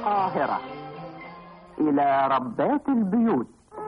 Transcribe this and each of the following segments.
القاهرة إلى ربات البيوت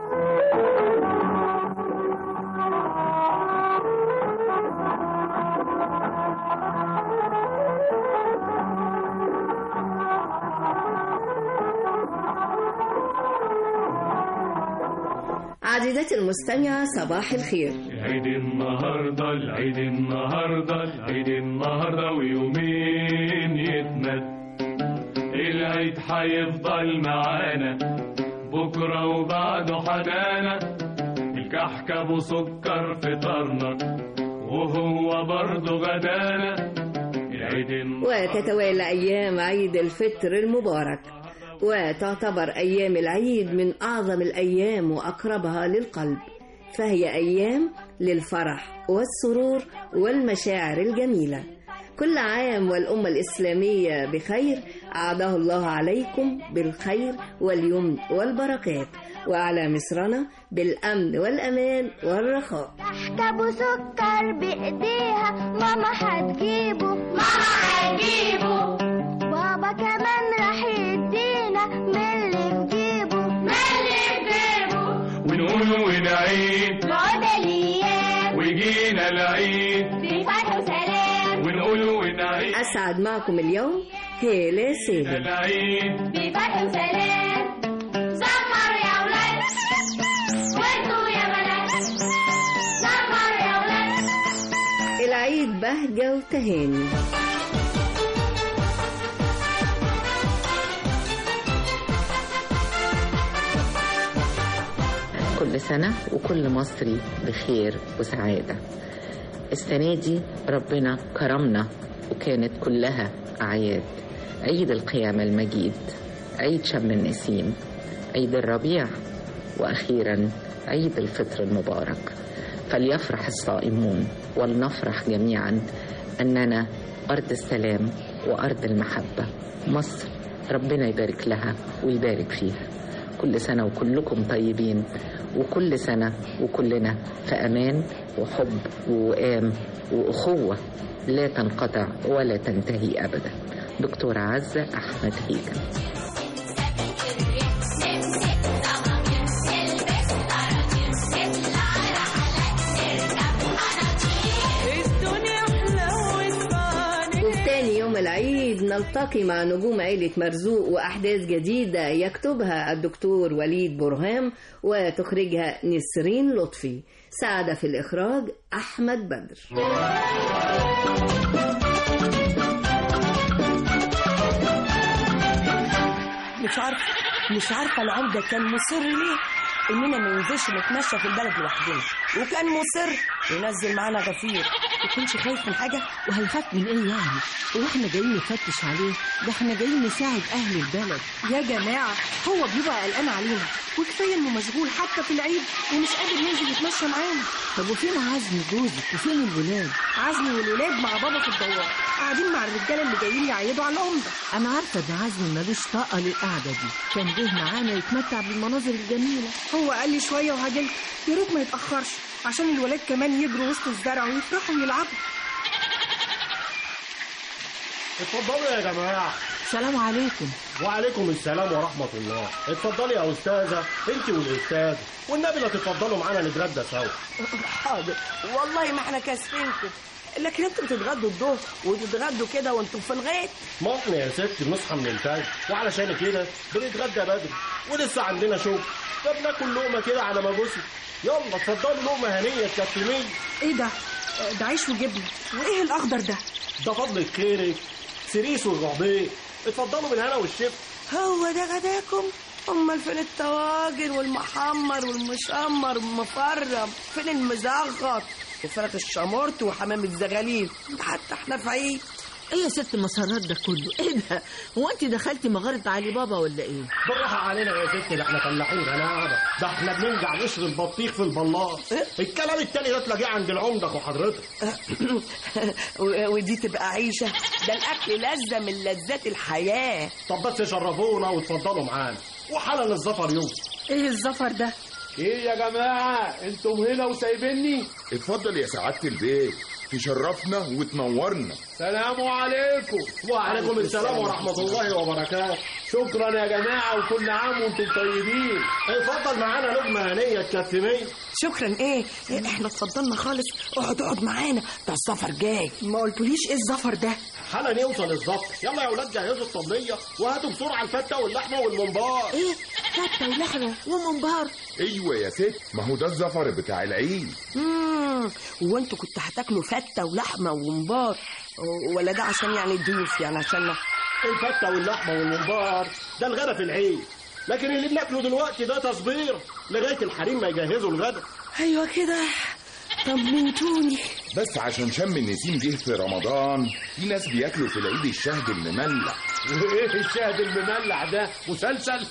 عزيزتي المستمعة صباح الخير العيد النهاردة العيد النهاردة العيد النهاردة ويومين يتمد العيد هيفضل معانا بكرة وبعده حنانا الكحك أبو سكر فطرنا وهو برضه غدانا العيد النهاردة وتتوالى أيام عيد الفطر المبارك وتعتبر أيام العيد من أعظم الأيام وأقربها للقلب فهي أيام للفرح والسرور والمشاعر الجميلة كل عام والأمة الإسلامية بخير أعاده الله عليكم بالخير واليمن والبركات وعلى مصرنا بالأمن والأمان والرخاء كحك ابو سكر بايديها ماما هتجيبه ماما هتجيبه بابا كمان راح يدينا من اللي في جيبه من اللي في جيبه ونقول ونعيد بعد الايام وجينا العيد بفرح وسلام ونقول ونعيد أسعد معكم اليوم هالة سالم العيد بفرح وسلام سمر يا ولاد وانتوا يا بنات سمر يا ولاد العيد بهجة وتهاني كل سنة وكل مصري بخير وسعادة السنة دي ربنا كرمنا وكانت كلها أعياد عيد القيامة المجيد عيد شم النسيم عيد الربيع وأخيرا عيد الفطر المبارك فليفرح الصائمون ولنفرح جميعا أننا أرض السلام وأرض المحبة مصر ربنا يبارك لها ويبارك فيها كل سنة وكلكم طيبين وكل سنة وكلنا في أمان وحب ووئام وأخوة لا تنقطع ولا تنتهي أبدا دكتورة عزة أحمد هيكل وفي تاني يوم العيد نلتقي مع نجوم عيلة مرزوق وأحداث جديدة يكتبها الدكتور وليد برهام وتخرجها نسرين لطفي ساعد في الإخراج أحمد بدر مش عارفه مش عارفه العمده كان مصر ليه اننا ما ننزلش نتمشى في البلد لوحدنا وكان مصر ينزل معانا غفير يكونش خايف من حاجة وهيخاف من ايه يعني واحنا جايين نفتش عليه ده احنا جايين نساعد اهل البلد يا جماعه هو بيبقى قلقان علينا وكفايه انه مشغول حتى في العيد ومش قادر ينزل يتمشى معانا طب وفين عزم جوزك وفين الولاد عزمي والولاد مع بابا في الدوار قاعدين مع الرجاله اللي جايين يعيدوا على العمده انا عارفة ان عزم ملوش طاقة للقعدة دي كان جه معانا يتمتع بالمناظر الجميلة هو قال لي شويه وهاجي يا ريت ما يتاخرش عشان الولاد كمان يجروا وسط الزرع ويفرحوا ويلعبوا اتفضلوا يا جماعة سلام عليكم وعليكم السلام ورحمة الله اتفضلي يا أستاذة انت والأستاذ والنبي لا تتفضلوا معانا نتغدى سوا حاضر والله ما احنا كاسفينكم لكن انتوا بتتغدوا الظهر وتتغدوا كده وانتوا في الغيط ما احنا يا ست بنصحى من الفجر وعلشان كده بنتغدى بدري ولسه عندنا شغل فبناكل لقمة كده على ما جوزي يلا اتفضلوا لقمة هنية تكتمية ايه ده ده عيش وجبنه وايه الاخضر ده ده فضل خيرك سيريس والرعبيه اتفضلوا بالهنا والشفا هو ده غداكم امال فين الطواجن والمحمر والمشمر والمفرم فين المزغط وفراخ الشمورت وحمام الزغاليل حتى احنا في عيد ايه يا ست المسارات ده كله ايه ده هو انت دخلتي مغارة علي بابا ولا ايه بالراحة علينا يا ست ده احنا فلاحين غلابة ده احنا بننجع نشر البطيخ في البلاط الكلام التاني ده تلاقيه عند العمدة وحضرتك و- ودي تبقى عيشة ده الأكل لذة من لذات الحياة طب بس شرفونا واتفضلوا معانا وحالا الظفر يوم ايه الزفر ده ايه يا جماعة انتم هنا وسايبيني اتفضل يا سعادة البيت تشرفنا وتنورنا سلام عليكم وعليكم السلام ورحمة الله وبركاته شكرا يا جماعة وكل عام وانتم طيبين اتفضل معانا لقمة هنية تكفي مية شكرا ايه إيه، احنا اتفضلنا خالص اقعد اقعد معانا ده السفر جاي ما قلتوليش ايه الزفر ده حالا نوصل الظبط يلا يا ولاد جهزوا الطبلية وهاتوا بسرعة الفتة واللحمة والممبار ايه فتة ولحمة ومنبار ايوه يا ست ما هو ده الزفر بتاع العيد امم وانتوا كنتوا هتاكلوا فته ولحمه وممبار ولا ده عشان يعني الضيوف يعني عشان الفتة واللحمة والممبار ده الغدا في العيد لكن اللي بناكله دلوقتي ده تصبير لغاية الحريم ما يجهزوا الغدا ايوه كده طمنتوني بس عشان شم النسيم جه في رمضان في ناس بياكلوا في العيد الشهد المملح وايه الشهد المملح ده مسلسل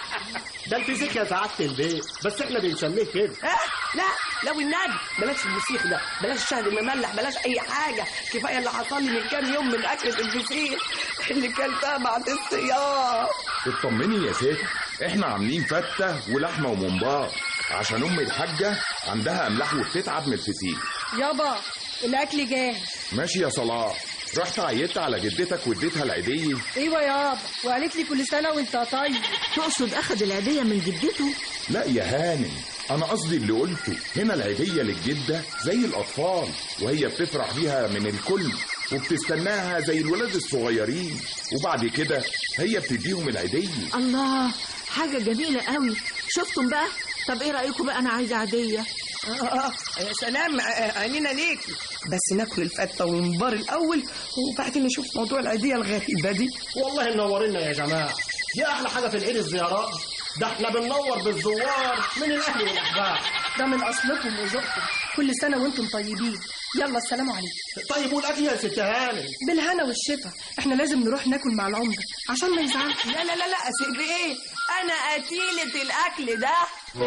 ده الفسيخ يا سعادة البيت بس احنا بنسميه كده آه لا لو النبي بلاش الفسيخ ده بلاش الشهد المملح بلاش اي حاجه كفايه اللي حصل لي من كام يوم من اكله الفسيخ اللي كلتها بعد الصيام اطمني يا ست احنا عاملين فتة ولحمة وممبار عشان ام الحاجة عندها املاح وبتتعب من الفسيخ يابا الاكل جاهز ماشي يا صلاح رحت عيطت على جدتك واديتها العيدية ايوه يابا وقالت لي كل سنه وانت طيب تقصد اخد العيدية من جدته لا يا هانم انا قصدي اللي قلته هنا العيدية للجدة زي الاطفال وهي بتفرح بيها من الكل وبتستناها زي الولاد الصغيرين وبعد كده هي بتديهم العيدية الله حاجة جميلة قوي شفتم بقى طب ايه رأيكم بقى انا عايزة عادية آه يا سلام آه، عينينا ليكي بس ناكل الفته والممبار الاول وبعدين نشوف موضوع العيديه الغريبه دي والله منورنا يا جماعة دي أحلى حاجة في العيد الزيارات ده احنا بننور بالزوار من الأهل والأحباب ده من اصلكم وذوقكم كل سنه وانتم طيبين يلا السلام عليكم طيب والأكل يا ست هانم بالهنا والشفا احنا لازم نروح ناكل مع العمده عشان ما يزعلش لا لا لا لا اسيب ايه انا قتيله الاكل ده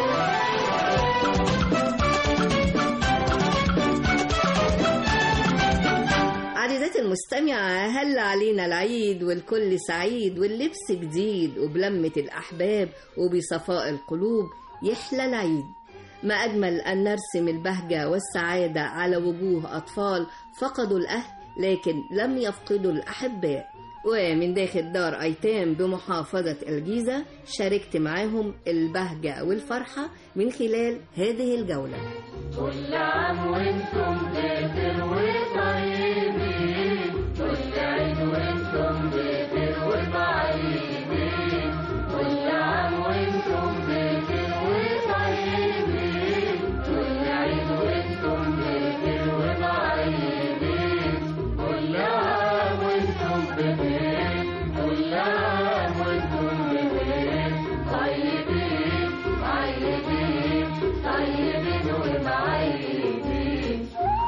عزيزاتي المستمعة هل علينا العيد والكل سعيد واللبس جديد وبلمة الأحباب وبصفاء القلوب يحلى العيد ما أجمل أن نرسم البهجة والسعادة على وجوه أطفال فقدوا الأهل لكن لم يفقدوا الأحباء ومن داخل دار أيتام بمحافظة الجيزة شاركت معاهم البهجة والفرحة من خلال هذه الجولة كل عام وانتم بخير وطيبين كل عيد وانتم بخير وطيبين كل عام وانتم بخير وطيبين كل عيد وانتم بخير وطيبين كل عام وانتم بخير كل عام وانتم بخير طيبين طيبين طيبين ومعيدين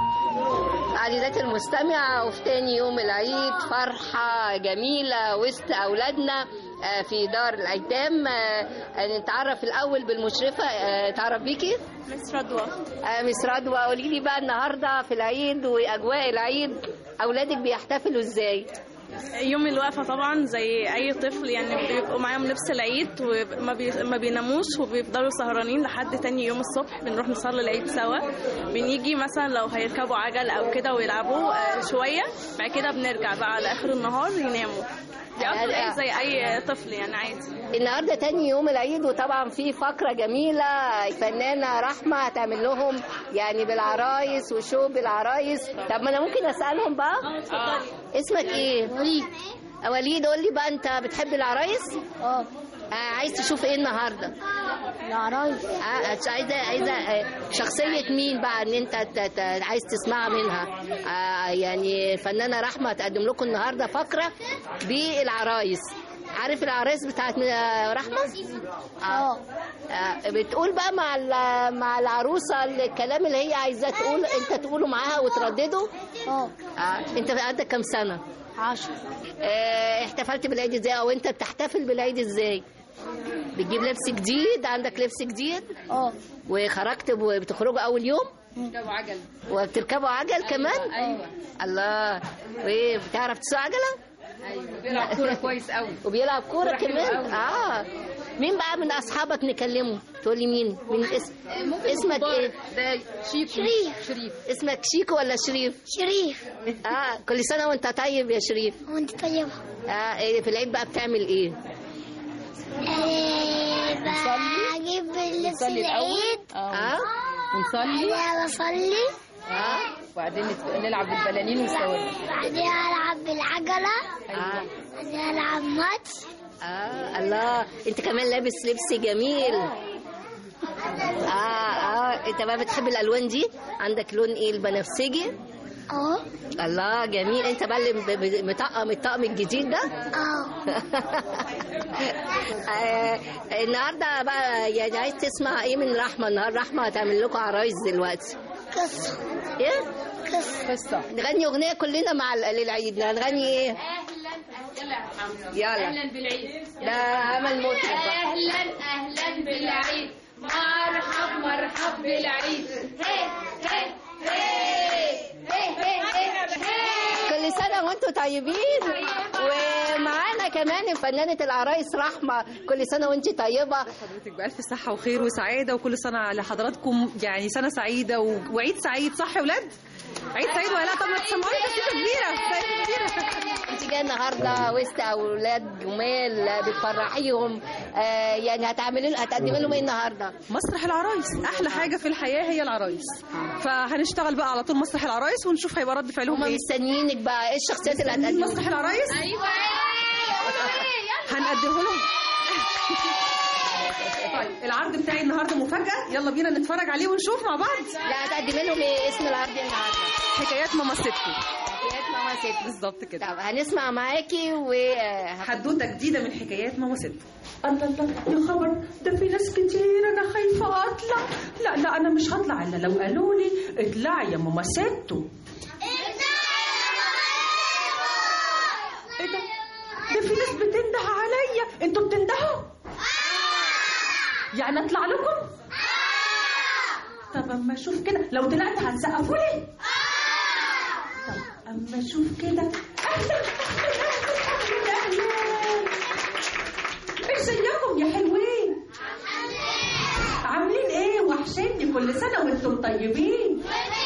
عزيزاتي المستمعة وفي تاني يوم العيد فرحة جميلة وسط أولادنا آه، في دار الأيتام آه، نتعرف الأول بالمشرفة آه، تعرف بيكي؟ مس رضوى آه، مس رضوى قولي لي بقى النهاردة في العيد وأجواء العيد أولادك بيحتفلوا إزاي؟ يوم الوقفة طبعا زي أي طفل يعني بيبقوا معاهم لبس العيد وما بي... ما بيناموش وبيفضلوا سهرانين لحد تاني يوم الصبح بنروح نصلي العيد سوا بنيجي مثلا لو هيركبوا عجل أو كده ويلعبوا آه، شوية بعد كده بنرجع بقى على آخر النهار يناموا دي أفضل العيد زي أي طفل يعني عادي النهارده تاني يوم العيد وطبعا في فقره جميله الفنانه رحمه هتعمل لهم يعني بالعرايس وشو بالعرايس طب ما انا ممكن اسالهم بقى اسمك ايه وليد وليد قول لي بقى انت بتحب العرايس اه عايز تشوف ايه النهارده العرايس آه عايزه عايزه آه، شخصيه مين بقى ان انت ت- ت- عايز تسمعها منها آه يعني الفنانه رحمه هتقدم لكم النهارده فقره بالعرايس عارف العرايس بتاعت آه، رحمه اه آه، بتقول بقى مع ال- مع العروسه الكلام اللي هي عايزاه تقول انت تقوله معاها وتردده اه انت عندك كام سنه عشر اه احتفلت بالعيد ازاي او انت بتحتفل بالعيد ازاي بتجيب لبس جديد عندك لبس جديد اه وخرجت وبتخرجوا اول يوم بيركبوا عجل وبتركبوا عجل كمان أيوة. الله وايه بتعرف تسوق عجله أيوة بيلعب كورة كويس قوي وبيلعب كوره كورة حلوة كمان أوي. اه مين بقى من اصحابك نكلمه تقول لي مين من اسم اسمك ايه شيكو شريف شريف اسمك شيكو ولا شريف شريف اه كل سنه وانت طيب يا شريف وانت طيبة اه إيه في العيد بقى بتعمل ايه آه، بجيب لبس نصلي الأول العيد اه ونصلي بعدها بصلي اه وبعدين نت- نلعب بالبلالين والسوالف بعدها ألعب بالعجلة اه بعدها ألعب ماتش اه الله انت كمان لابس لبس جميل اه اه انت بقى بتحب الالوان دي عندك لون ايه البنفسجي اه الله جميل انت بقى اللي ب- ب- مطقم الطقم الجديد ده اه آه، النهارده بقى يعني عايز تسمع ايه من رحمه النهارده رحمه هتعمل لكم عرايس دلوقتي قصة ايه قصة قصة نغني اغنيه كلنا مع ال- للعيد هنغني ايه يلا اهلا بالعيد ده عمل مطرب بقى. اهلا اهلا بالعيد مرحب مرحب بالعيد هي هي كل سنه وانتم طيبين ومعانا كمان فنانه العرايس رحمه كل سنه وانت طيبه حضرتك بألف صحة وخير وسعادة وكل سنة لحضراتكم يعني سنة سعيدة و... وعيد سعيد صح يا ولاد؟ عيد سعيد ولا لا طب ما تسمعوني قصيدة كبيرة قصيدة كبيرة انت جايه النهارده وسط اولاد جمال بتفرحيهم آه يعني هتعملي هتقدمي لهم ايه النهارده؟ مسرح العرايس أحلى حاجة في الحياة هي العرايس فهنشتغل بقى على طول مسرح العرايس ونشوف هيبقى رد فعلهم هما ايه مستنيينك بقى ايه الشخصيات اللي هتقدمي؟ مسرح العرايس ايوه هنقدمه لهم طيب العرض بتاعي النهارده مفاجأة يلا بينا نتفرج عليه ونشوف مع بعض لا هتقدمي لهم ايه اسم العرض النهارده؟ حكايات ماما ستي حكايات ماما ست بالظبط كده طب هنسمع معاكي و حدوته جديده من حكايات ماما ست الله الله يا خبر ده في ناس كتير انا خايفه اطلع لا لا انا مش هطلع الا لو قالوا لي اطلعي يا ماما ستو ايه ده ده في ناس بتنده عليا انتوا بتندهوا يعني اطلع لكم طب اما اشوف كده لو طلعت هتسقفوا لي طب اما اشوف كده اهلا اهلا اهلا ايه ازيكم يا حلوين عاملين ايه وحشني كل سنه وانتم طيبين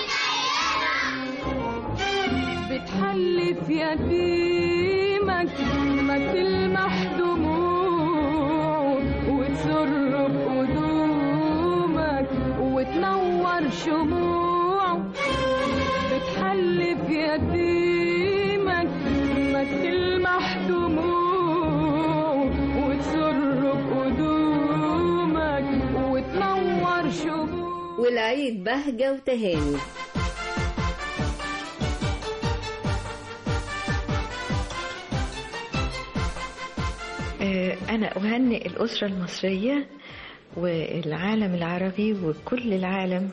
بتحلف يتيمك ما تلمح دموع وتسر بقدومك وتنور شموع بتحلف يتيمك ما تلمح دموع وتسر بقدومك وتنور شموع والعيد بهجة وتهاني آه، أنا أهنئ الأسرة المصرية والعالم العربي وكل العالم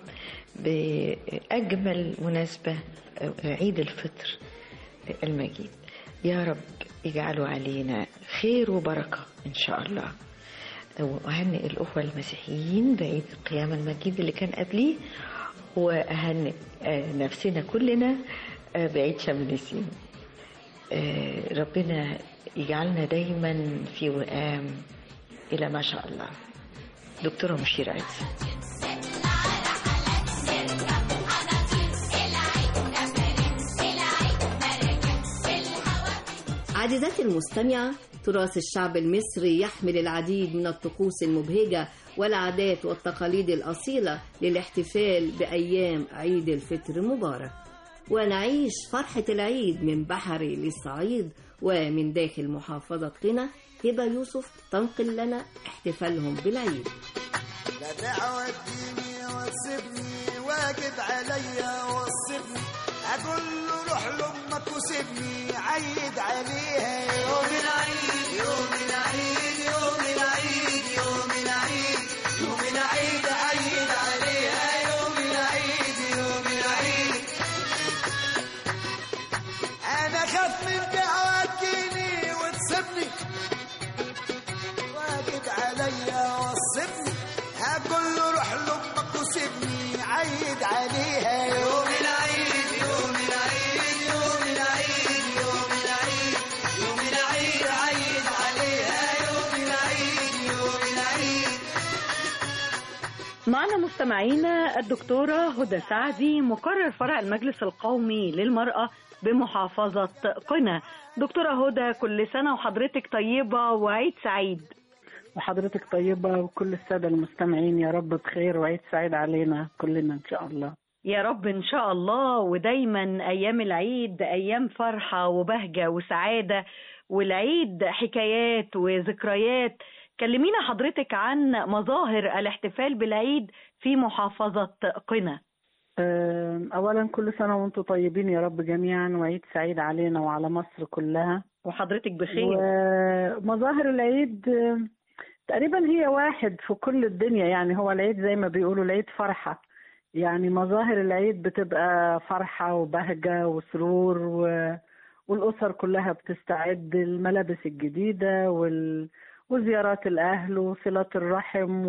بأجمل مناسبة آه، عيد الفطر المجيد يا رب يجعله علينا خير وبركة إن شاء الله وأهنئ الأخوة المسيحيين بعيد القيامة المجيد اللي كان قبليه وأهنئ آه، نفسنا كلنا آه، بعيد شم النسيم آه، ربنا يجعلنا دايما في وئام إلى ما شاء الله دكتورة مشيرة عز عزيزاتي المستمعة تراث الشعب المصري يحمل العديد من الطقوس المبهجة والعادات والتقاليد الأصيلة للاحتفال بأيام عيد الفطر مبارك ونعيش فرحة العيد من بحري للصعيد ومن داخل محافظة قنا هبة يوسف تنقل لنا احتفالهم بالعيد لا دعوة تجيني وتسيبني واجب عليا وصفني اقول له روح لامك وسيبني عيد عليها يوم العيد يوم العيد يوم العيد يوم العيد يوم العيد عيد عليها يوم العيد يوم العيد انا خاف من دعوة تجيني وتسيبني واجب عليا وصفني هقول له روح لامك وسيبني عيد عليها يوم العيد يوم العيد يوم العيد يوم العيد يوم العيد عيد عليها يوم العيد يوم معنا مستمعينا الدكتورة هدى سعدي مقرر فرع المجلس القومي للمرأة بمحافظة قنا دكتورة هدى كل سنة وحضرتك طيبة وعيد سعيد وحضرتك طيبة وكل السادة المستمعين يا رب بخير وعيد سعيد علينا كلنا إن شاء الله يا رب إن شاء الله ودايما أيام العيد أيام فرحة وبهجة وسعادة والعيد حكايات وذكريات كلمينا حضرتك عن مظاهر الاحتفال بالعيد في محافظة قنا أم، أولا كل سنة وأنتم طيبين يا رب جميعا وعيد سعيد علينا وعلى مصر كلها وحضرتك بخير ومظاهر العيد أم، تقريبا هي واحد في كل الدنيا يعني هو العيد زي ما بيقولوا العيد فرحة يعني مظاهر العيد بتبقى فرحة وبهجة وسرور و... والأسر كلها بتستعد الملابس الجديدة وال... وزيارات الأهل وصلة الرحم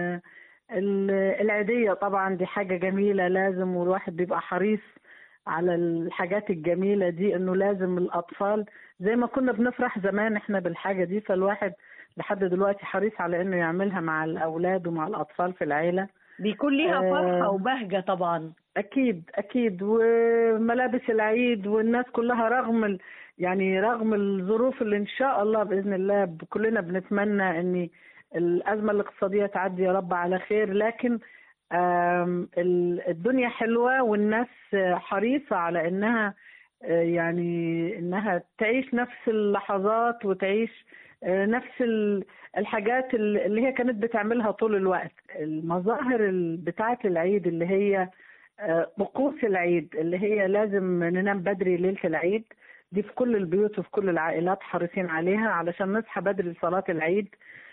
والعيدية طبعا دي حاجة جميلة لازم والواحد بيبقى حريص على الحاجات الجميلة دي انه لازم الأطفال زي ما كنا بنفرح زمان احنا بالحاجة دي فالواحد لحد دلوقتي حريص على انه يعملها مع الأولاد ومع الأطفال في العيلة بيكون ليها آه، فرحة وبهجة طبعا أكيد أكيد وملابس العيد والناس كلها رغم ال... يعني رغم الظروف اللي إن شاء الله بإذن الله ب- كلنا بنتمنى إن الأزمة الاقتصادية تعدي يا رب على خير لكن آم، ال- الدنيا حلوة والناس حريصة على إنها آه، يعني إنها تعيش نفس اللحظات وتعيش آه، نفس ال- الحاجات ال- اللي هي كانت بتعملها طول الوقت المظاهر ال- بتاعة العيد اللي هي آه، طقوس العيد اللي هي لازم ننام بدري ليلة العيد دي في كل البيوت وفي كل العائلات حريصين عليها علشان نصحى بدري لصلاة العيد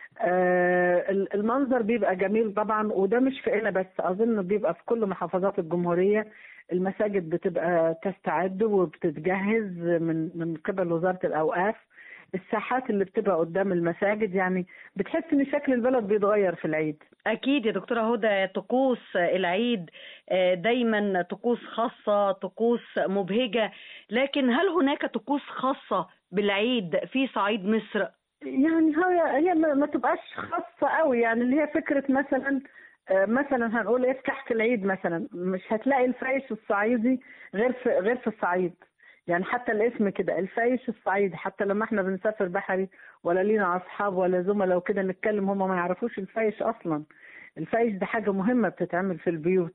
آه، ال- المنظر بيبقى جميل طبعا وده مش في قنا بس اظن بيبقى في كل محافظات الجمهورية المساجد بتبقى تستعد وبتتجهز من من قبل وزارة الأوقاف الساحات اللي بتبقى قدام المساجد يعني بتحس ان شكل البلد بيتغير في العيد أكيد يا دكتورة هدى طقوس العيد آه، دايما طقوس خاصة طقوس مبهجة لكن هل هناك طقوس خاصة بالعيد في صعيد مصر؟ يعني هي هي ما ما تبقاش خاصة قوي يعني اللي هي فكرة مثلا آه، مثلا هنقول ايه في كحك العيد مثلا مش هتلاقي الفايش الصعيدي غير في غير في الصعيد يعني حتى الاسم كده الفايش الصعيدي حتى لما احنا بنسافر بحري ولا لينا اصحاب ولا زملاء وكده نتكلم هم ما يعرفوش الفايش اصلا الفايش ده حاجة مهمة بتتعمل في البيوت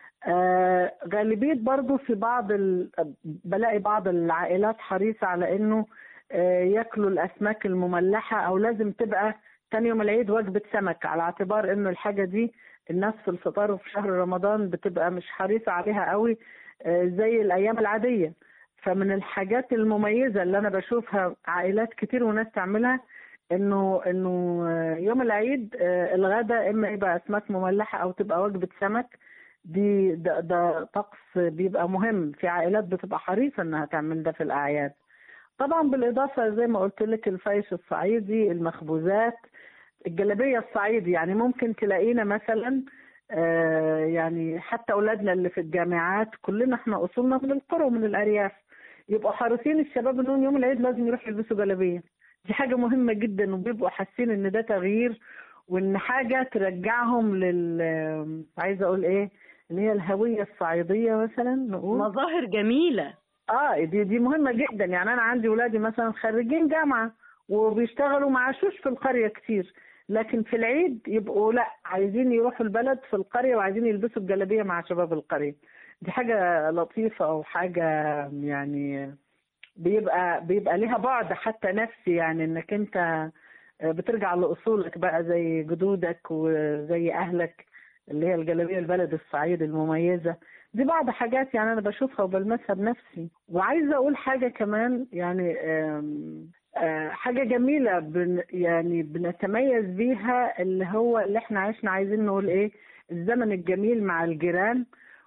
آه غالبية برضو في بعض ال... بلاقي بعض العائلات حريصة على انه آه ياكلوا الاسماك المملحة او لازم تبقى تاني يوم العيد وجبة سمك على اعتبار انه الحاجة دي الناس في الفطار وفي شهر رمضان بتبقى مش حريصة عليها قوي آه زي الايام العادية فمن الحاجات المميزة اللي انا بشوفها عائلات كتير وناس تعملها انه انه آه، يوم العيد آه، الغداء اما يبقى اسماك مملحة او تبقى وجبة سمك دي ده, ده طقس بيبقى مهم في عائلات بتبقى حريصة انها تعمل ده في الاعياد طبعا بالاضافة زي ما قلت لك الفايش الصعيدي المخبوزات الجلابية الصعيدي يعني ممكن تلاقينا مثلا آه، يعني حتى اولادنا اللي في الجامعات كلنا احنا اصولنا من القرى ومن الارياف يبقوا حريصين الشباب انهم يوم العيد لازم يروحوا يلبسوا جلابيه دي حاجه مهمه جدا وبيبقوا حاسين ان ده تغيير وان حاجه ترجعهم لل عايزه اقول ايه اللي هي الهويه الصعيديه مثلا نقول مظاهر جميلة اه دي دي مهمه جدا يعني انا عندي ولادي مثلا خريجين جامعه وبيشتغلوا ما عاشوش في القريه كتير لكن في العيد يبقوا لا عايزين يروحوا البلد في القريه وعايزين يلبسوا الجلابيه مع شباب القريه دي حاجه لطيفه او حاجه يعني بيبقى بيبقى ليها بعد حتى نفسي يعني انك انت بترجع لاصولك بقى زي جدودك وزي اهلك اللي هي الجلابيه البلد الصعيد المميزه دي بعض حاجات يعني انا بشوفها وبلمسها بنفسي وعايزه اقول حاجه كمان يعني آم، آه، حاجه جميله بن يعني بنتميز بيها اللي هو اللي احنا عشنا عايزين نقول ايه الزمن الجميل مع الجيران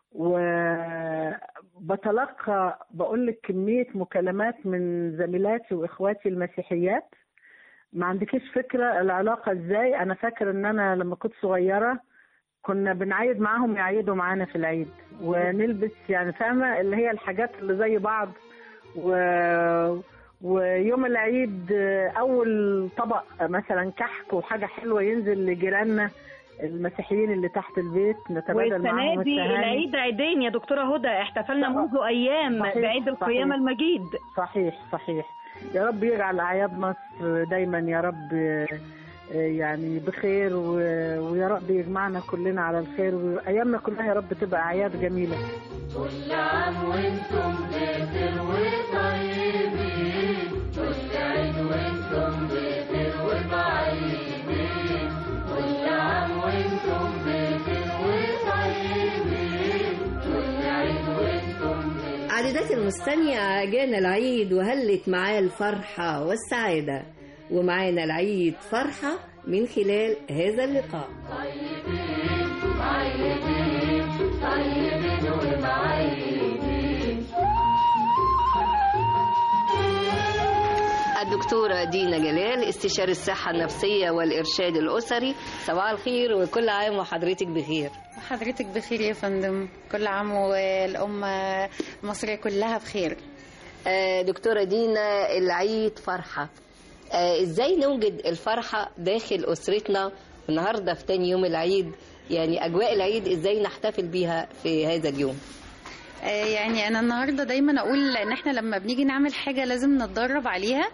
وبتلقى بقول لك كميه مكالمات من زميلاتي واخواتي المسيحيات ما عندكيش فكره العلاقه ازاي انا فاكر ان انا لما كنت صغيره كنا بنعيد معاهم يعيدوا معانا في العيد ونلبس يعني فاهمه اللي هي الحاجات اللي زي بعض و... ويوم العيد اول طبق مثلا كحك وحاجه حلوه ينزل لجيراننا المسيحيين اللي تحت البيت نتبادل معاهم والسنة دي التهاني العيد عيدين يا دكتورة هدى احتفلنا طبعا. منذ أيام صحيح، بعيد القيامة صحيح. المجيد صحيح صحيح يا رب يجعل أعياد مصر دايما يا رب آه، يعني بخير و- ويا رب يجمعنا كلنا على الخير وأيامنا كلها يا رب تبقى أعياد جميلة كل عام وانتم بخير وطيبين كل عيد وانتم بخير وطيبين كل عام وانتم بخير وطيبين كل عيد وانتم بخير عديدات المستمع جانا العيد وهلت معاه الفرحة والسعادة ومعانا العيد فرحة من خلال هذا اللقاء طيبين طيبين طيبين ومعيدين الدكتورة دينا جلال استشاري الصحة النفسية والإرشاد الأسري صباح الخير وكل عام وحضرتك بخير حضرتك بخير يا فندم كل عام والأمة المصرية كلها بخير آه، دكتورة دينا العيد فرحة آه، ازاي نوجد الفرحة داخل أسرتنا النهاردة في تاني يوم العيد يعني أجواء العيد ازاي نحتفل بيها في هذا اليوم آه، يعني انا النهارده دايما اقول ان احنا لما بنيجي نعمل حاجه لازم نتدرب عليها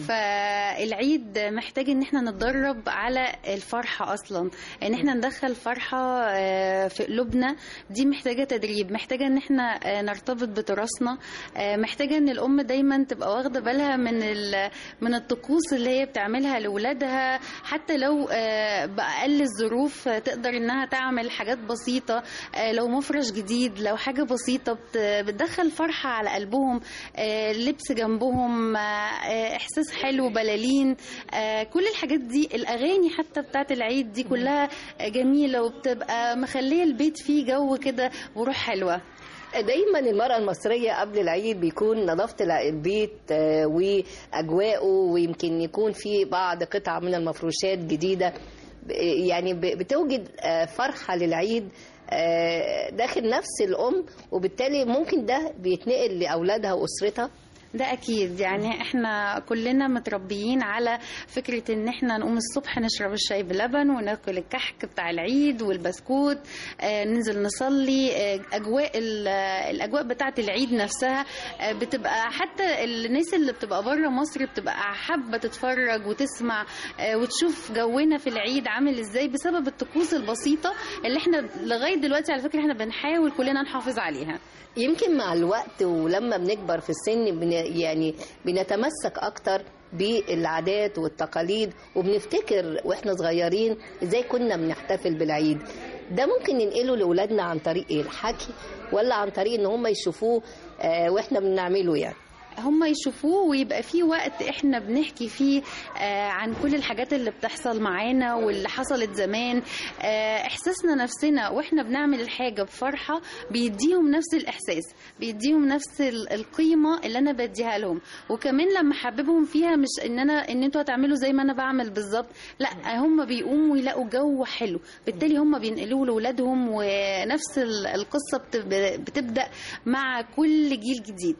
فالعيد محتاج ان احنا نتدرب على الفرحه اصلا ان احنا ندخل فرحه آه، في قلوبنا دي محتاجه تدريب محتاجه ان احنا آه، نرتبط بتراثنا آه، محتاجه ان الام دايما تبقى واخده بالها من ال- من الطقوس اللي هي بتعملها لاولادها حتى لو آه، باقل الظروف آه، تقدر انها تعمل حاجات بسيطه آه، لو مفرش جديد لو حاجه بسيطه بت- بتدخل فرحه على قلبهم آه، لبس جنبهم آه، آه، احساس حلو بلالين آه، كل الحاجات دي الاغاني حتى بتاعت العيد دي كلها آه، جميله وبتبقى مخليه البيت فيه جو كده وروح حلوه دايما المرأة المصرية قبل العيد بيكون نظافة الع- البيت آه، وأجواءه ويمكن يكون في بعض قطع من المفروشات جديدة ب- يعني ب- بتوجد آه، فرحة للعيد آه، داخل نفس الأم وبالتالي ممكن ده بيتنقل لأولادها وأسرتها ده اكيد يعني احنا كلنا متربيين على فكره ان احنا نقوم الصبح نشرب الشاي بلبن وناكل الكحك بتاع العيد والبسكوت آه ننزل نصلي آه اجواء ال- آه، الاجواء بتاعه العيد نفسها آه بتبقى حتى الناس اللي بتبقى بره مصر بتبقى حابه تتفرج وتسمع آه وتشوف جونا في العيد عامل ازاي بسبب الطقوس البسيطه اللي احنا لغايه دلوقتي على فكره احنا بنحاول كلنا نحافظ عليها يمكن مع الوقت ولما بنكبر في السن بن يعني بنتمسك اكتر بالعادات والتقاليد وبنفتكر واحنا صغيرين ازاي كنا بنحتفل بالعيد ده ممكن ننقله لاولادنا عن طريق ايه الحكي ولا عن طريق ان هم يشوفوه آه واحنا بنعمله يعني هم يشوفوه ويبقى في وقت احنا بنحكي فيه آه عن كل الحاجات اللي بتحصل معانا واللي حصلت زمان آه احساسنا نفسنا واحنا بنعمل الحاجة بفرحة بيديهم نفس الاحساس بيديهم نفس ال- القيمة اللي انا بديها لهم وكمان لما حببهم فيها مش ان انا ان انتوا هتعملوا زي ما انا بعمل بالظبط لا هم بيقوموا يلاقوا جو حلو بالتالي هم بينقلوه لاولادهم ونفس ال- القصة بت- بتبدأ مع كل جيل جديد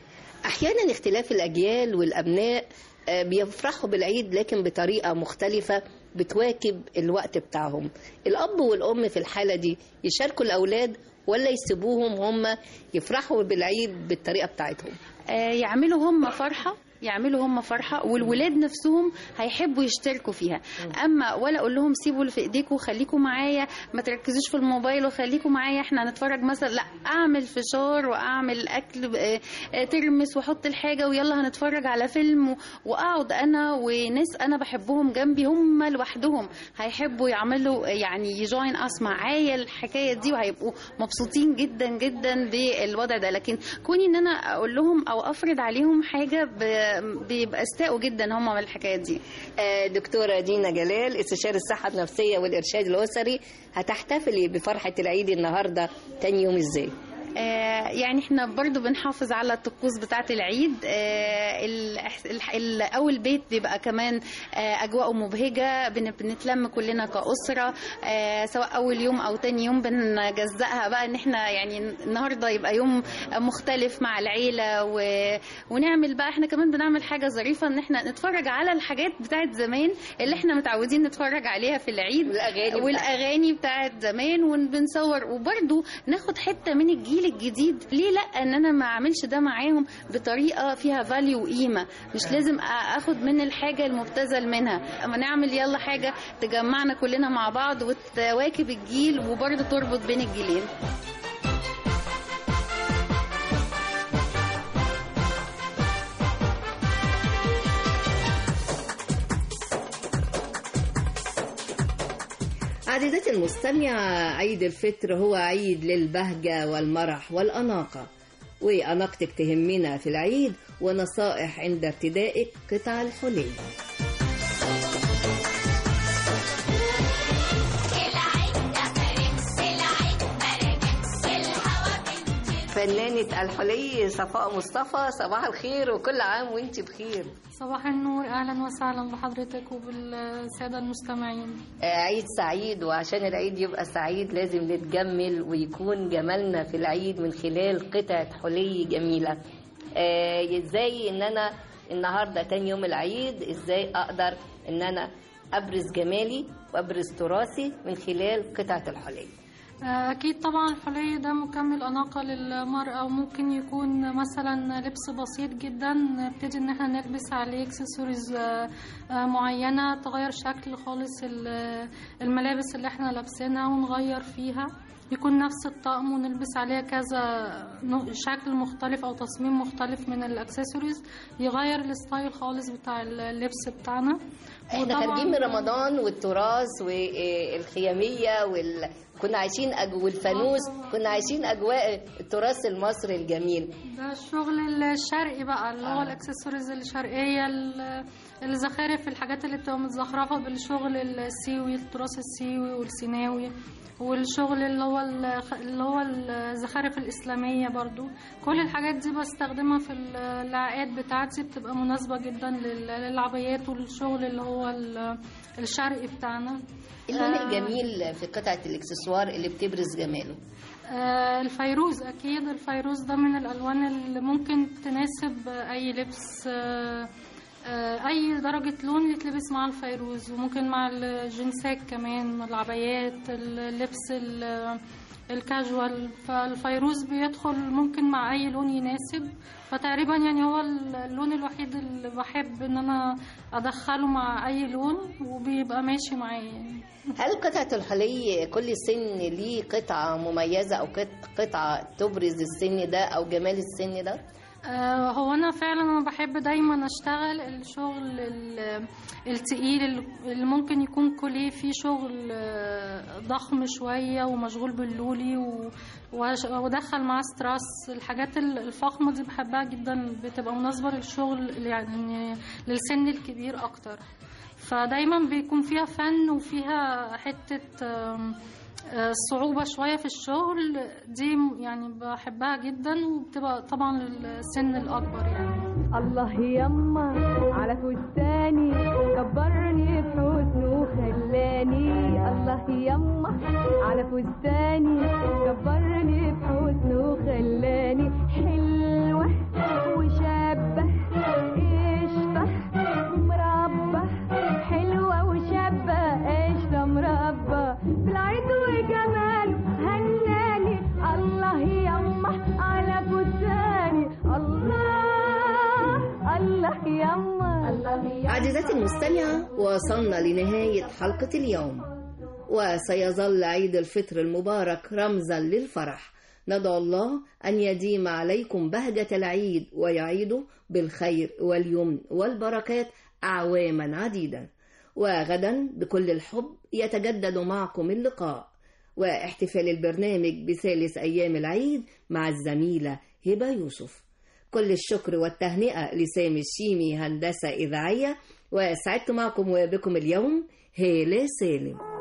احيانا اختلاف الاجيال والابناء آه، بيفرحوا بالعيد لكن بطريقه مختلفه بتواكب الوقت بتاعهم الاب والام في الحاله دي يشاركوا الاولاد ولا يسيبوهم هم يفرحوا بالعيد بالطريقه بتاعتهم آه، يعملوا هم فرحة يعملوا هم فرحة والولاد نفسهم هيحبوا يشتركوا فيها أما ولا أقول لهم سيبوا اللي في إيديكم خليكم معايا ما تركزوش في الموبايل وخليكم معايا احنا هنتفرج مثلا لا أعمل فشار وأعمل أكل آه، آه، ترمس وأحط الحاجة ويلا هنتفرج على فيلم و- وأقعد أنا وناس أنا بحبهم جنبي هم لوحدهم هيحبوا يعملوا يعني يجوين أس معايا الحكاية دي وهيبقوا مبسوطين جدا جدا بالوضع ده لكن كوني ان انا اقول لهم او افرض عليهم حاجه ب- بيبقى استاءوا جدا هم من الحكايات دي آه، دكتورة دينا جلال استشاري الصحة النفسية والإرشاد الأسري هتحتفلي بفرحة العيد النهاردة تاني يوم إزاي؟ آه، يعني احنا برضو بنحافظ على الطقوس بتاعة العيد آه، الإحس- الح- ال- أول بيت بيبقى كمان آه، أجواءه مبهجة بن- بنتلم كلنا كأسرة آه، سواء أول يوم أو تاني يوم بنجزأها بقى إن احنا يعني النهاردة يبقى يوم مختلف مع العيلة و... ونعمل بقى احنا كمان بنعمل حاجة ظريفة إن احنا نتفرج على الحاجات بتاعت زمان اللي احنا متعودين نتفرج عليها في العيد والأغاني والأغاني بتاعت زمان وبنصور وبرضو ناخد حتة من الجيل الجديد ليه لا ان انا ما اعملش ده معاهم بطريقة فيها فاليو وقيمة مش لازم أ- اخد من الحاجة المبتذل منها اما نعمل يلا حاجة تجمعنا كلنا مع بعض وتواكب الجيل وبرضو تربط بين الجيلين عزيزتي المستمعة عيد الفطر هو عيد للبهجة والمرح والأناقة وأناقتك تهمنا في العيد ونصائح عند ارتدائك قطع الحلي فنانة الحلي صفاء مصطفى صباح الخير وكل عام وانت بخير صباح النور اهلا وسهلا بحضرتك وبالساده المستمعين آه، عيد سعيد وعشان العيد يبقى سعيد لازم نتجمل ويكون جمالنا في العيد من خلال قطعة حلي جميلة آه، ازاي ان انا النهاردة تاني يوم العيد ازاي اقدر ان انا ابرز جمالي وابرز تراثي من خلال قطعة الحلي آه، اكيد طبعا الحلي ده مكمل اناقه للمراه وممكن يكون مثلا لبس بسيط جدا نبتدي ان احنا نلبس عليه اكسسوارز آه، آه، معينه تغير شكل خالص ال- الملابس اللي احنا لابسينها ونغير فيها يكون نفس الطقم ونلبس عليها كذا نوع- شكل مختلف او تصميم مختلف من الاكسسوارز يغير الستايل خالص بتاع اللبس بتاعنا احنا وطبعاً- خارجين من رمضان والتراث والخيامية وال... كنا عايشين أجو والفانوس كنا عايشين أجواء التراث المصري الجميل ده الشغل الشرقي بقى اللي هو آه. الاكسسوارز الشرقيه ال- الزخارف الحاجات اللي بتبقى متزخرفه بالشغل السيوي التراث السيوي والسيناوي والشغل اللي هو الخ- اللي هو الزخارف الاسلاميه برضو كل الحاجات دي بستخدمها في ال- العقاد بتاعتي بتبقى مناسبه جدا لل- للعبايات والشغل اللي هو ال- الشرقي بتاعنا اللون آه، الجميل في قطعة الإكسسوار اللي بتبرز جماله آه، الفيروز أكيد الفيروز ده من الألوان اللي ممكن تناسب أي لبس آه، آه، أي درجة لون يتلبس مع الفيروز وممكن مع الجنسات كمان العبايات اللبس ال- الكاجوال فالفيروز بيدخل ممكن مع أي لون يناسب فتقريبا يعني هو اللون الوحيد اللي بحب إن أنا أدخله مع أي لون وبيبقى ماشي معايا يعني. هل قطعة الحلي كل سن ليه قطعة مميزة أو قط- قطعة تبرز السن ده أو جمال السن ده؟ آه، هو انا فعلا انا بحب دايما اشتغل الشغل ال- التقيل اللي ممكن يكون كليه فيه شغل آه، ضخم شويه ومشغول باللولي و- وأش- وادخل معاه ستراس الحاجات ال- الفخمه دي بحبها جدا بتبقى مناسبه للشغل يعني للسن الكبير اكتر فدايما بيكون فيها فن وفيها حته آم، آه، صعوبة شوية في الشغل دي يعني بحبها جدا وبتبقى طبعا للسن الأكبر يعني الله يما على فستاني كبرني بحسنه وخلاني الله يما على فستاني كبرني بحسنه وخلاني حلوة وشابة قشطة مربى حلوة وشابة قشطة مربى بالعيد وجماله هناني الله يما على فستاني الله الله يما الله عزيزتي المستمعة وصلنا لنهاية حلقة اليوم وسيظل عيد الفطر المبارك رمزا للفرح ندعو الله أن يديم عليكم بهجة العيد ويعيده بالخير واليمن والبركات أعواما عديدة وغدا بكل الحب يتجدد معكم اللقاء واحتفال البرنامج بثالث أيام العيد مع الزميلة هبة يوسف كل الشكر والتهنئة لسامي الشيمي هندسة إذاعية وسعدت معكم وبكم اليوم هالة سالم